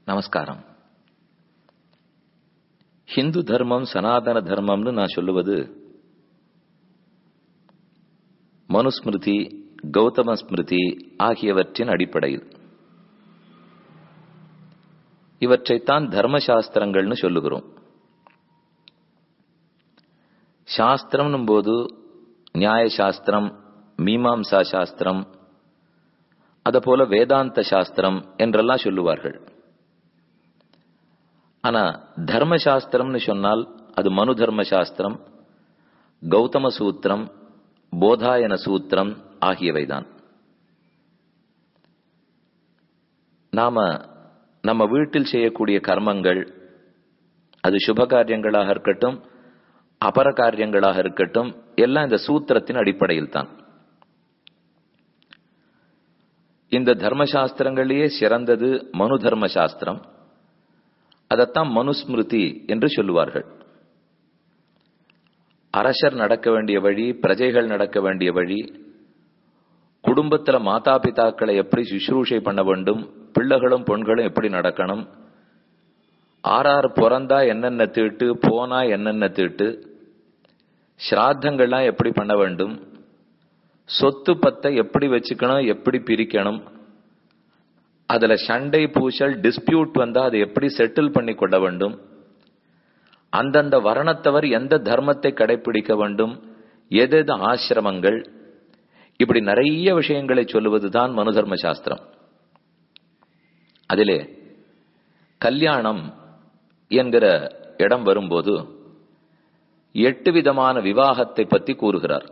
நமஸ்காரம் ஹிந்து தர்மம் சனாதன தர்மம்னு நான் சொல்லுவது மனுஸ்மிருதி கௌதம ஸ்மிருதி ஆகியவற்றின் அடிப்படையில் இவற்றைத்தான் தர்மசாஸ்திரங்கள்னு சொல்லுகிறோம் சாஸ்திரம்னும் போது நியாய சாஸ்திரம் மீமாம்சா சாஸ்திரம் போல வேதாந்த சாஸ்திரம் என்றெல்லாம் சொல்லுவார்கள் ஆனா தர்ம சாஸ்திரம்னு சொன்னால் அது மனு தர்ம சாஸ்திரம் கௌதம சூத்திரம் போதாயன சூத்திரம் ஆகியவைதான் நாம நம்ம வீட்டில் செய்யக்கூடிய கர்மங்கள் அது சுப காரியங்களாக இருக்கட்டும் அபர காரியங்களாக இருக்கட்டும் எல்லாம் இந்த சூத்திரத்தின் அடிப்படையில் தான் இந்த தர்மசாஸ்திரங்களிலேயே சிறந்தது மனு தர்ம சாஸ்திரம் அதைத்தான் மனுஸ்மிருதி என்று சொல்லுவார்கள் அரசர் நடக்க வேண்டிய வழி பிரஜைகள் நடக்க வேண்டிய வழி குடும்பத்துல மாதா பிதாக்களை எப்படி சுஷ்ரூஷை பண்ண வேண்டும் பிள்ளைகளும் பெண்களும் எப்படி நடக்கணும் ஆறாறு பிறந்தா என்னென்ன தீட்டு போனா என்னென்ன தீட்டு ஸ்ராத்தங்கள்லாம் எப்படி பண்ண வேண்டும் சொத்து பத்தை எப்படி வச்சுக்கணும் எப்படி பிரிக்கணும் அதுல சண்டை பூசல் டிஸ்பியூட் வந்தா அதை எப்படி செட்டில் பண்ணி கொள்ள வேண்டும் அந்தந்த வர்ணத்தவர் எந்த தர்மத்தை கடைபிடிக்க வேண்டும் எதெது ஆசிரமங்கள் இப்படி நிறைய விஷயங்களை சொல்லுவதுதான் மனு தர்ம சாஸ்திரம் அதிலே கல்யாணம் என்கிற இடம் வரும்போது எட்டு விதமான விவாகத்தை பற்றி கூறுகிறார்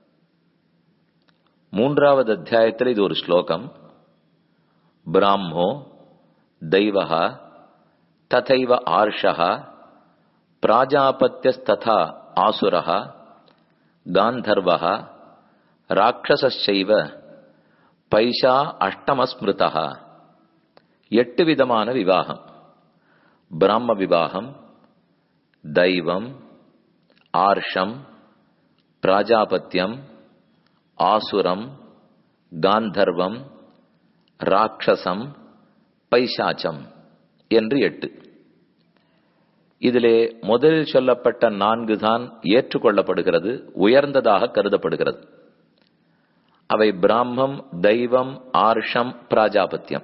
மூன்றாவது அத்தியாயத்தில் இது ஒரு ஸ்லோகம் பிராமோ தெய்வக ததைவ ஆர்ஷக பிராஜாபத்தியஸ்ததா ஆசுரக காந்தர்வக ராட்சசைவ பைசா அஷ்டமஸ்மிருதா எட்டு விதமான விவாகம் பிராம விவாகம் தெய்வம் ஆர்ஷம் பிராஜாபத்தியம் ஆசுரம் காந்தர்வம் ராட்சசம் பைசாச்சம் என்று எட்டு இதிலே முதலில் சொல்லப்பட்ட நான்கு தான் ஏற்றுக்கொள்ளப்படுகிறது உயர்ந்ததாக கருதப்படுகிறது அவை பிராமம் தெய்வம் ஆர்ஷம் பிராஜாபத்தியம்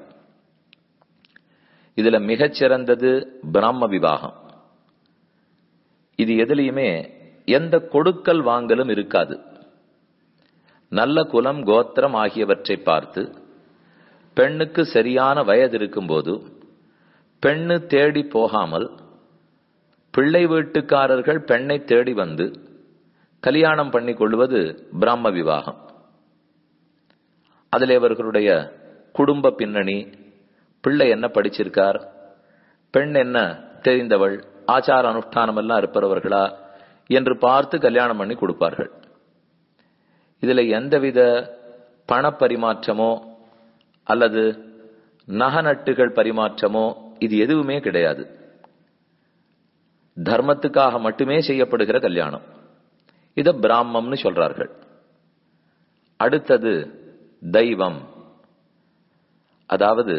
இதுல மிகச்சிறந்தது பிராம விவாகம் இது எதுலையுமே எந்த கொடுக்கல் வாங்கலும் இருக்காது நல்ல குலம் கோத்திரம் ஆகியவற்றை பார்த்து பெண்ணுக்கு சரியான வயது இருக்கும்போது பெண்ணு தேடி போகாமல் பிள்ளை வீட்டுக்காரர்கள் பெண்ணை தேடி வந்து கல்யாணம் பண்ணி கொள்வது பிராம விவாகம் அதில் இவர்களுடைய குடும்ப பின்னணி பிள்ளை என்ன படிச்சிருக்கார் பெண் என்ன தெரிந்தவள் ஆச்சார அனுஷ்டானம் எல்லாம் இருப்பவர்களா என்று பார்த்து கல்யாணம் பண்ணி கொடுப்பார்கள் இதுல எந்தவித பணப்பரிமாற்றமோ அல்லது நகநட்டுகள் பரிமாற்றமோ இது எதுவுமே கிடையாது தர்மத்துக்காக மட்டுமே செய்யப்படுகிற கல்யாணம் இத பிராமம்னு சொல்றார்கள் அடுத்தது தெய்வம் அதாவது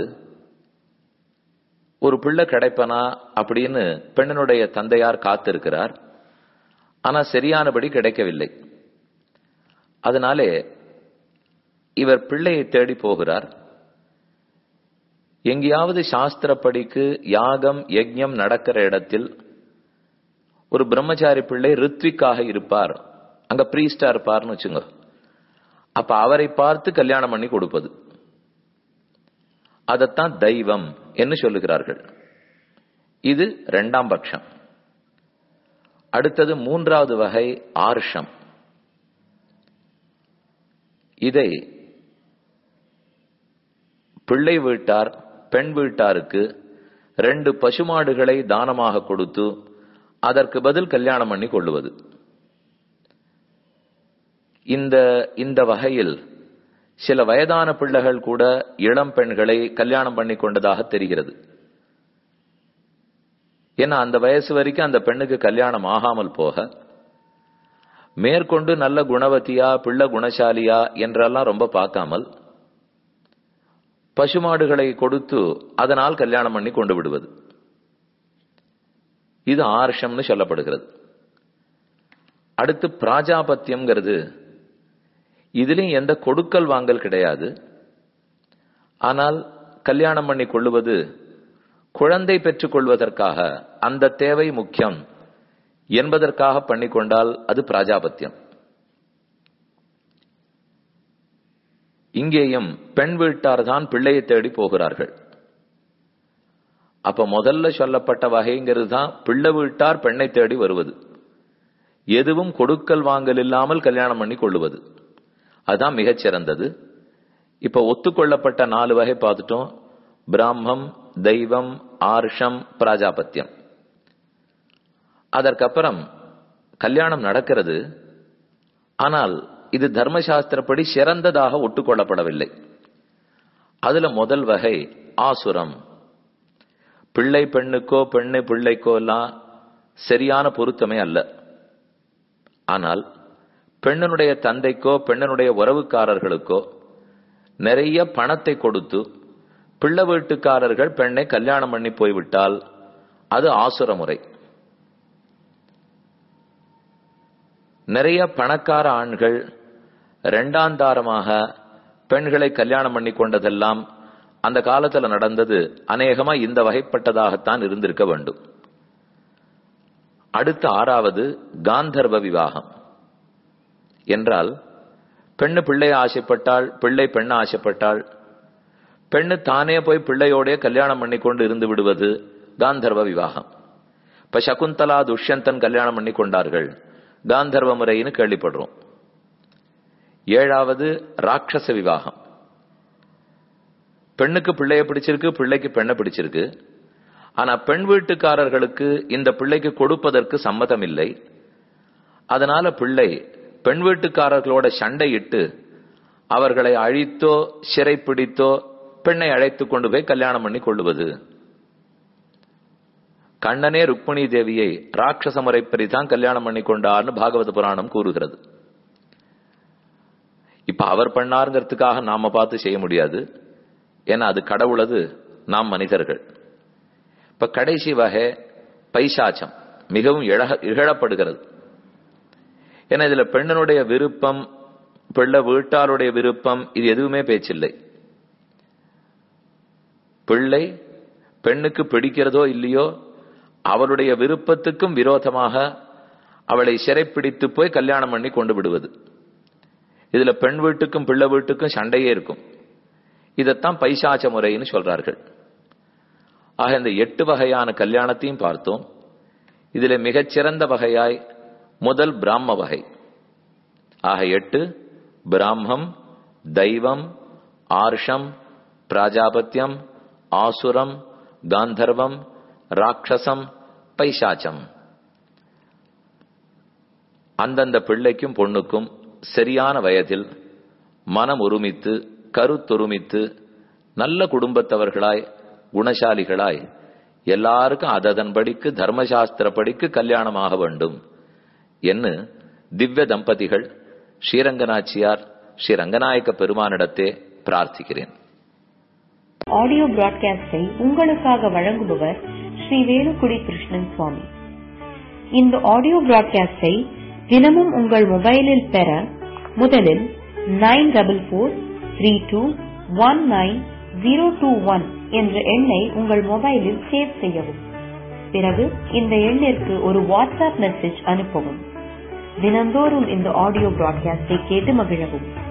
ஒரு பிள்ளை கிடைப்பனா அப்படின்னு பெண்ணனுடைய தந்தையார் காத்திருக்கிறார் ஆனா சரியானபடி கிடைக்கவில்லை அதனாலே இவர் பிள்ளையை தேடி போகிறார் எங்கேயாவது சாஸ்திரப்படிக்கு யாகம் யஜ்யம் நடக்கிற இடத்தில் ஒரு பிரம்மச்சாரி பிள்ளை ரித்விக்காக இருப்பார் அங்க பிரீஸ்டா இருப்பார்னு வச்சுங்க அப்ப அவரை பார்த்து கல்யாணம் பண்ணி கொடுப்பது அதத்தான் தெய்வம் என்று சொல்லுகிறார்கள் இது இரண்டாம் பட்சம் அடுத்தது மூன்றாவது வகை ஆர்ஷம் இதை பிள்ளை வீட்டார் பெண் வீட்டாருக்கு ரெண்டு பசுமாடுகளை தானமாக கொடுத்து அதற்கு பதில் கல்யாணம் பண்ணி கொள்ளுவது இந்த இந்த வகையில் சில வயதான பிள்ளைகள் கூட இளம் பெண்களை கல்யாணம் பண்ணி கொண்டதாக தெரிகிறது ஏன்னா அந்த வயசு வரைக்கும் அந்த பெண்ணுக்கு கல்யாணம் ஆகாமல் போக மேற்கொண்டு நல்ல குணவதியா பிள்ளை குணசாலியா என்றெல்லாம் ரொம்ப பார்க்காமல் பசுமாடுகளை கொடுத்து அதனால் கல்யாணம் பண்ணி கொண்டு விடுவது இது ஆர்ஷம்னு சொல்லப்படுகிறது அடுத்து பிராஜாபத்தியம்ங்கிறது இதுலயும் எந்த கொடுக்கல் வாங்கல் கிடையாது ஆனால் கல்யாணம் பண்ணி கொள்ளுவது குழந்தை பெற்றுக் கொள்வதற்காக அந்த தேவை முக்கியம் என்பதற்காக பண்ணிக்கொண்டால் அது பிராஜாபத்தியம் இங்கேயும் பெண் வீட்டார் தான் பிள்ளையை தேடி போகிறார்கள் அப்ப முதல்ல சொல்லப்பட்ட வகைங்கிறது தான் பிள்ளை வீட்டார் பெண்ணை தேடி வருவது எதுவும் கொடுக்கல் வாங்கல் இல்லாமல் கல்யாணம் பண்ணி கொள்ளுவது அதுதான் மிகச்சிறந்தது இப்ப ஒத்துக்கொள்ளப்பட்ட நாலு வகை பார்த்துட்டோம் பிராமம் தெய்வம் ஆர்ஷம் பிராஜாபத்தியம் அதற்கப்புறம் கல்யாணம் நடக்கிறது ஆனால் இது தர்மசாஸ்திரப்படி சிறந்ததாக ஒட்டுக்கொள்ளப்படவில்லை அதுல முதல் வகை ஆசுரம் பிள்ளை பெண்ணுக்கோ பெண்ணு பிள்ளைக்கோ எல்லாம் சரியான பொருத்தமே அல்ல ஆனால் பெண்ணனுடைய தந்தைக்கோ பெண்ணனுடைய உறவுக்காரர்களுக்கோ நிறைய பணத்தை கொடுத்து பிள்ளை வீட்டுக்காரர்கள் பெண்ணை கல்யாணம் பண்ணி போய்விட்டால் அது ஆசுர முறை நிறைய பணக்கார ஆண்கள் இரண்டாந்தாரமாக பெண்களை கல்யாணம் பண்ணி கொண்டதெல்லாம் அந்த காலத்துல நடந்தது அநேகமா இந்த வகைப்பட்டதாகத்தான் இருந்திருக்க வேண்டும் அடுத்த ஆறாவது காந்தர்வ விவாகம் என்றால் பெண்ணு பிள்ளை ஆசைப்பட்டாள் பிள்ளை பெண்ண ஆசைப்பட்டாள் பெண்ணு தானே போய் பிள்ளையோட கல்யாணம் பண்ணி கொண்டு இருந்து விடுவது காந்தர்வ விவாகம் இப்ப சகுந்தலா துஷ்யந்தன் கல்யாணம் பண்ணி கொண்டார்கள் காந்தர்வ முறைன்னு கேள்விப்படுறோம் ஏழாவது ராட்சச விவாகம் பெண்ணுக்கு பிள்ளைய பிடிச்சிருக்கு பிள்ளைக்கு பெண்ணை பிடிச்சிருக்கு ஆனா பெண் வீட்டுக்காரர்களுக்கு இந்த பிள்ளைக்கு கொடுப்பதற்கு சம்மதம் இல்லை அதனால பிள்ளை பெண் வீட்டுக்காரர்களோட சண்டையிட்டு அவர்களை அழித்தோ சிறைப்பிடித்தோ பெண்ணை அழைத்து கொண்டு போய் கல்யாணம் பண்ணி கொள்ளுவது கண்ணனே ருக்மிணி தேவியை ராட்சச முறைப்படி தான் கல்யாணம் பண்ணி கொண்டார்னு பாகவத புராணம் கூறுகிறது இப்ப அவர் பண்ணாருங்கிறதுக்காக நாம பார்த்து செய்ய முடியாது ஏன்னா அது கடவுளது நாம் மனிதர்கள் இப்ப கடைசி வகை பைசாச்சம் மிகவும் இழக இகழப்படுகிறது ஏன்னா இதுல பெண்ணனுடைய விருப்பம் பிள்ளை வீட்டாருடைய விருப்பம் இது எதுவுமே பேச்சில்லை பிள்ளை பெண்ணுக்கு பிடிக்கிறதோ இல்லையோ அவளுடைய விருப்பத்துக்கும் விரோதமாக அவளை சிறைப்பிடித்து போய் கல்யாணம் பண்ணி கொண்டு விடுவது இதுல பெண் வீட்டுக்கும் பிள்ளை வீட்டுக்கும் சண்டையே இருக்கும் இதைத்தான் பைசாச்ச முறைன்னு சொல்றார்கள் ஆக இந்த எட்டு வகையான கல்யாணத்தையும் பார்த்தோம் இதுல மிகச்சிறந்த வகையாய் முதல் பிராம வகை ஆக எட்டு பிராமம் தெய்வம் ஆர்ஷம் பிராஜாபத்தியம் ஆசுரம் காந்தர்வம் ராட்சசம் பைசாச்சம் அந்தந்த பிள்ளைக்கும் பொண்ணுக்கும் சரியான வயதில் மனம் ஒருமித்து கருத்தொருமித்து நல்ல குடும்பத்தவர்களாய் குணசாலிகளாய் எல்லாருக்கும் அததன்படிக்கு தர்மசாஸ்திரப்படிக்கு கல்யாணமாக வேண்டும் என்று திவ்ய தம்பதிகள் ஸ்ரீரங்கநாச்சியார் ஸ்ரீ ரங்கநாயக்க பெருமானிடத்தே பிரார்த்திக்கிறேன் ஆடியோ பிராட்காஸ்டை உங்களுக்காக வழங்குபவர் ஸ்ரீ வேலுக்குடி கிருஷ்ணன் சுவாமி இந்த ஆடியோ பிராட்காஸ்டை தினமும் உங்கள் மொபைலில் பெற முதலில் nine double four three two one nine zero two one என்ற எண்ணை உங்கள் மொபைலில் சேவ் செய்யவும் பிறகு இந்த எண்ணிற்கு ஒரு வாட்ஸ்அப் மெசேஜ் அனுப்பவும் தினந்தோறும் இந்த ஆடியோ பிராட்காஸ்டை கேட்டு மகிழவும்